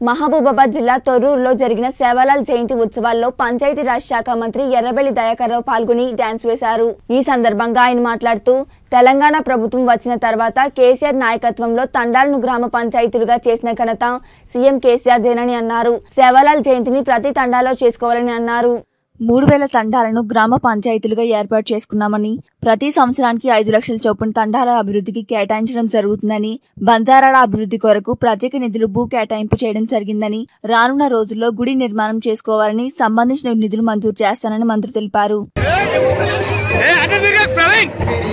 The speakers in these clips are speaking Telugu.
మహబూబాబాద్ జిల్లా తొర్రూరులో జరిగిన సేవలాల్ జయంతి ఉత్సవాల్లో పంచాయతీరాజ్ శాఖ మంత్రి ఎర్రబెల్లి దయాకర్రావు పాల్గొని డ్యాన్స్ వేశారు ఈ సందర్భంగా ఆయన మాట్లాడుతూ తెలంగాణ ప్రభుత్వం వచ్చిన తర్వాత కేసీఆర్ నాయకత్వంలో తండాలను గ్రామ పంచాయతీలుగా చేసిన ఘనత సీఎం కేసీఆర్ దేనని అన్నారు సేవలాల్ జయంతిని ప్రతి తండాలో చేసుకోవాలని అన్నారు మూడు వేల తండాలను గ్రామ పంచాయతీలుగా ఏర్పాటు చేసుకున్నామని ప్రతి సంవత్సరానికి ఐదు లక్షల చొప్పున తండాల అభివృద్ధికి కేటాయించడం జరుగుతుందని బంజారాల అభివృద్ధి కొరకు ప్రత్యేక నిధులు భూ కేటాయింపు చేయడం జరిగిందని రానున్న రోజుల్లో గుడి నిర్మాణం చేసుకోవాలని సంబంధించిన నిధులు మంజూరు చేస్తానని మంత్రి తెలిపారు ఏ అటు తిరిగి ప్రవీణ్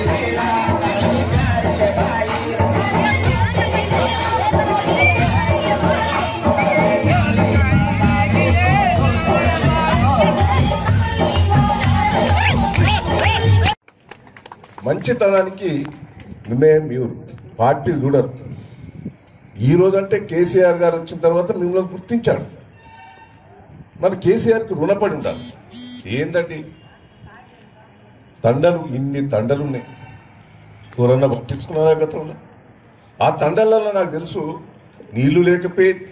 మంచితనానికి నిర్ణయం మీరు పార్టీ చూడరు ఈ రోజంటే కేసీఆర్ గారు వచ్చిన తర్వాత మిమ్మల్ని గుర్తించాడు మరి కేసీఆర్కి రుణపడి ఉండాలి ఏందండి తండలు ఇన్ని తండలు ఉన్నాయి ఎవరన్నా పట్టించుకున్నారా గతంలో ఆ తండలలో నాకు తెలుసు నీళ్లు లేకపోయేది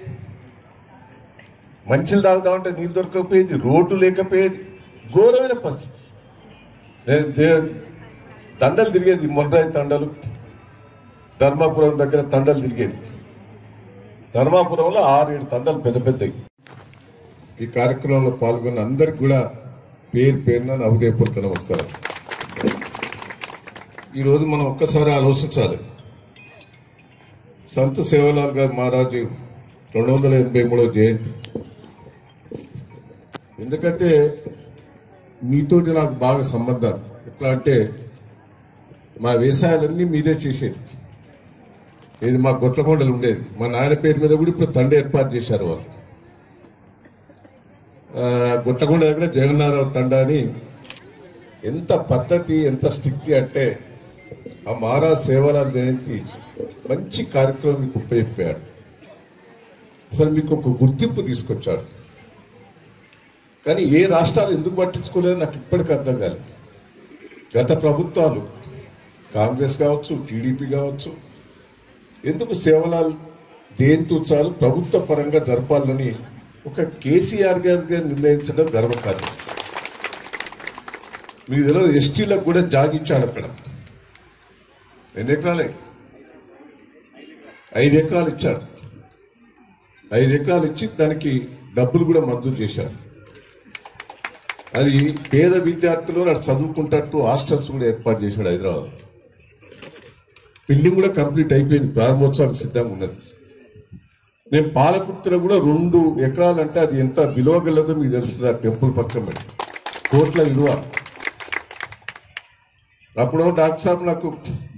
మంచిలు తాగుదామంటే నీళ్ళు దొరకకపోయేది రోడ్డు లేకపోయేది ఘోరమైన పరిస్థితి దే- దే- తండలు తిరిగేది మొర్రాయి తండలు ధర్మాపురం దగ్గర తండలు తిరిగేది ధర్మాపురంలో ఆరేడు తండలు పెద్ద పెద్దవి ఈ కార్యక్రమంలో పాల్గొన్న అందరికి కూడా పేరు పేరున నా హృదయపూర్వక నమస్కారం ఈరోజు మనం ఒక్కసారి ఆలోచించాలి సంత సేవలాల్ గారు మహారాజు రెండు వందల ఎనభై మూడవ జయంతి ఎందుకంటే మీతోటి నాకు బాగా సంబంధాలు ఎట్లా అంటే మా వ్యవసాయాలన్నీ మీరే చేసేది ఇది మా గొట్లకొండలు ఉండేది మా నాయన పేరు మీద కూడా ఇప్పుడు తండ్రి ఏర్పాటు చేశారు వాళ్ళు ఆ, గొట్లకొండ దగ్గర జగన్నాథరావు తండ అని ఎంత పద్ధతి ఎంత స్ట్రిక్ట్ అంటే ఆ మహారాజ్ సేవలాల్ జయంతి మంచి కార్యక్రమం మీకు ఉపయోగపడాడు అసలు మీకు ఒక గుర్తింపు తీసుకొచ్చాడు కానీ ఏ రాష్ట్రాలు ఎందుకు పట్టించుకోలేదో నాకు ఇప్పటికీ అర్థం కాలేదు గత ప్రభుత్వాలు కాంగ్రెస్ కావచ్చు టీడీపీ కావచ్చు ఎందుకు సేవలాల్ దేంతో చాలు ప్రభుత్వ పరంగా జరపాలని ఒక కేసీఆర్ గారిగా నిర్ణయించడం గర్వకార్యం మీకు తెలియదు ఎస్టీలకు కూడా జాగిచ్చాడు అక్కడ ఎన్ని ఎకరాలే ఐదు ఎకరాలు ఇచ్చాడు ఐదు ఎకరాలు ఇచ్చి దానికి డబ్బులు కూడా మంజూరు చేశాడు అది పేద విద్యార్థులు అటు చదువుకుంటట్టు హాస్టల్స్ కూడా ఏర్పాటు చేశాడు హైదరాబాద్ బిల్డింగ్ కూడా కంప్లీట్ అయిపోయింది ప్రారంభోత్సవానికి సిద్ధంగా ఉన్నది నేను పాలకుర్తిలో కూడా రెండు ఎకరాలు అంటే అది ఎంత విలువ గలదో మీకు తెలుస్తుంది ఆ టెంపుల్ పక్కన పెట్టి కోట్ల విలువ అప్పుడు డాక్టర్ సాబ్ నాకు